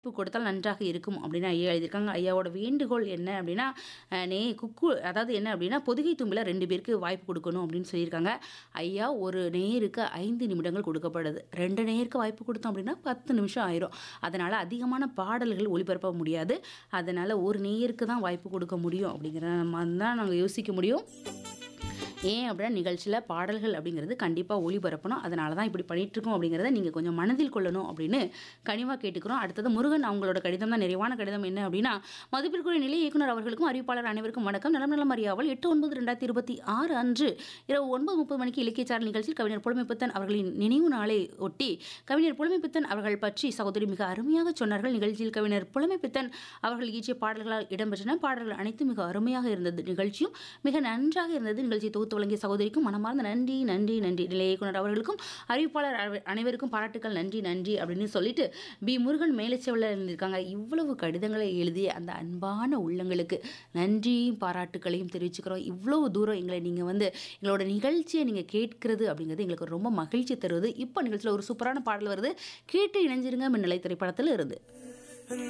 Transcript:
வாய்ப்பு கொடுத்தால் நன்றாக இருக்கும் அப்படின்னு ஐயா எழுதியிருக்காங்க ஐயாவோட வேண்டுகோள் என்ன அப்படின்னா அஹ், நே குக்கு அதாவது என்ன அப்படின்னா பொதிகை தும்பில் ரெண்டு பேருக்கு வாய்ப்பு கொடுக்கணும் அப்படின்னு சொல்லியிருக்காங்க ஐயா ஒரு நேருக்கு ஐந்து நிமிடங்கள் கொடுக்கப்படுது ரெண்டு நேருக்கு வாய்ப்பு கொடுத்தோம் அப்படின்னா பத்து நிமிஷம் ஆயிரும் அதனால் அதிகமான பாடல்கள் ஒளிபரப்ப முடியாது அதனால் ஒரு நேருக்கு தான் வாய்ப்பு கொடுக்க முடியும் அப்படிங்கிற மாதிரி தான் நாங்கள் யோசிக்க முடியும் ஏன் அப்படின்னா நிகழ்ச்சியில் பாடல்கள் அப்படிங்கிறது கண்டிப்பாக ஒளிபரப்பணும் அதனால தான் இப்படி பண்ணிட்டு இருக்கோம் அப்படிங்கிறத நீங்கள் கொஞ்சம் மனதில் கொள்ளணும் அப்படின்னு கனிவாக கேட்டுக்கிறோம் அடுத்தது முருகன் அவங்களோட கடிதம் தான் நிறைவான கடிதம் என்ன அப்படின்னா மதிப்பிற்குரிய நிலை இயக்குனர் அவர்களுக்கும் அறிவிப்பாளர் அனைவருக்கும் வணக்கம் நலம் நலம் அறியாவல் எட்டு ஒன்பது ரெண்டாயிரத்தி இருபத்தி ஆறு அன்று இரவு ஒன்பது முப்பது மணிக்கு இலக்கியச்சார் நிகழ்ச்சியில் கவிஞர் புலமைப்பித்தன் அவர்களின் நினைவு நாளை ஒட்டி கவிஞர் புலமைப்பித்தன் அவர்கள் பற்றி சகோதரி மிக அருமையாக சொன்னார்கள் நிகழ்ச்சியில் கவிஞர் புலமைப்பித்தன் அவர்கள் இயற்றிய பாடல்களால் இடம்பெற்றன பாடல்கள் அனைத்தும் மிக அருமையாக இருந்தது நிகழ்ச்சியும் மிக நன்றாக இருந்தது நிகழ்ச்சி தொகுத்து வழங்கிய சகோதரிக்கும் மனமார்ந்த நன்றி நன்றி நன்றி நிலைய இயக்குனர் அவர்களுக்கும் அறிவிப்பாளர் அனைவ- அனைவருக்கும் பாராட்டுக்கள் நன்றி நன்றி அப்படின்னு சொல்லிட்டு பி முருகன் மேலச்செவலில் இருந்திருக்காங்க இவ்வளவு கடிதங்களை எழுதிய அந்த அன்பான உள்ளங்களுக்கு நன்றியும் பாராட்டுக்களையும் தெரிவிச்சுக்கிறோம் இவ்வளவு தூரம் எங்களை நீங்கள் வந்து எங்களோட நிகழ்ச்சியை நீங்கள் கேட்கிறது அப்படிங்கிறது எங்களுக்கு ரொம்ப மகிழ்ச்சி தருவது இப்போ நிகழ்ச்சியில் ஒரு சூப்பரான பாடல் வருது கேட்டு இணைஞ்சிருங்க மின்னலை திரைப்படத்தில் இருந்து